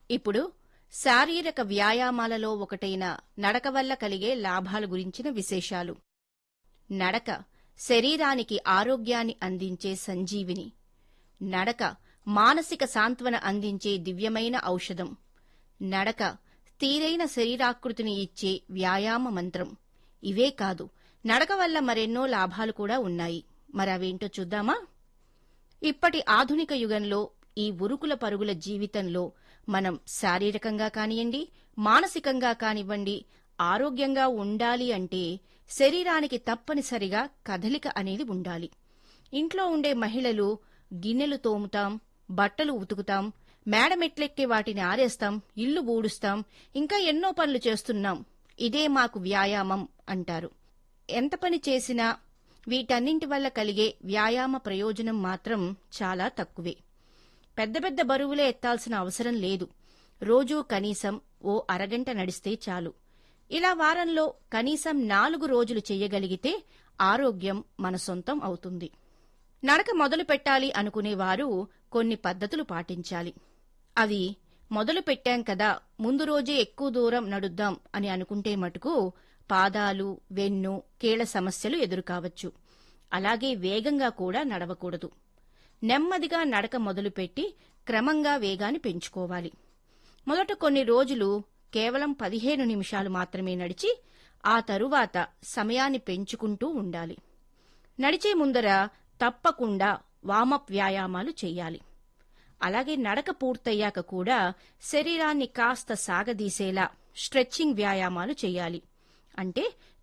ఇప్పుడు శారీరక వ్యాయామాలలో ఒకటైన నడక వల్ల కలిగే లాభాల గురించిన విశేషాలు నడక శరీరానికి ఆరోగ్యాన్ని అందించే సంజీవిని నడక మానసిక సాంత్వన అందించే దివ్యమైన ఔషధం నడక తీరైన శరీరాకృతిని ఇచ్చే వ్యాయామ మంత్రం ఇవే కాదు నడక వల్ల మరెన్నో లాభాలు కూడా ఉన్నాయి మరవేంటో చూద్దామా ఇప్పటి ఆధునిక యుగంలో ఈ ఉరుకుల పరుగుల జీవితంలో మనం శారీరకంగా కానివ్వండి మానసికంగా కానివ్వండి ఆరోగ్యంగా ఉండాలి అంటే శరీరానికి తప్పనిసరిగా కదలిక అనేది ఉండాలి ఇంట్లో ఉండే మహిళలు గిన్నెలు తోముతాం బట్టలు ఉతుకుతాం మేడమెట్లెక్కి వాటిని ఆరేస్తాం ఇల్లు బూడుస్తాం ఇంకా ఎన్నో పనులు చేస్తున్నాం ఇదే మాకు వ్యాయామం అంటారు ఎంత పని చేసినా వీటన్నింటి వల్ల కలిగే వ్యాయామ ప్రయోజనం మాత్రం చాలా తక్కువే పెద్ద పెద్ద బరువులే ఎత్తాల్సిన అవసరం లేదు రోజూ కనీసం ఓ అరగంట నడిస్తే చాలు ఇలా వారంలో కనీసం నాలుగు రోజులు చెయ్యగలిగితే ఆరోగ్యం మన సొంతం అవుతుంది నడక మొదలు పెట్టాలి అనుకునేవారు కొన్ని పద్ధతులు పాటించాలి అవి మొదలు పెట్టాం కదా ముందు రోజే ఎక్కువ దూరం నడుద్దాం అని అనుకుంటే మటుకు పాదాలు వెన్ను కీళ్ల సమస్యలు ఎదురుకావచ్చు అలాగే వేగంగా కూడా నడవకూడదు నెమ్మదిగా నడక మొదలుపెట్టి క్రమంగా వేగాన్ని పెంచుకోవాలి మొదట కొన్ని రోజులు కేవలం పదిహేను నిమిషాలు మాత్రమే నడిచి ఆ తరువాత సమయాన్ని పెంచుకుంటూ ఉండాలి నడిచే ముందర తప్పకుండా వామప్ వ్యాయామాలు చెయ్యాలి అలాగే నడక పూర్తయ్యాక కూడా శరీరాన్ని కాస్త సాగదీసేలా స్ట్రెచ్చింగ్ వ్యాయామాలు చేయాలి అంటే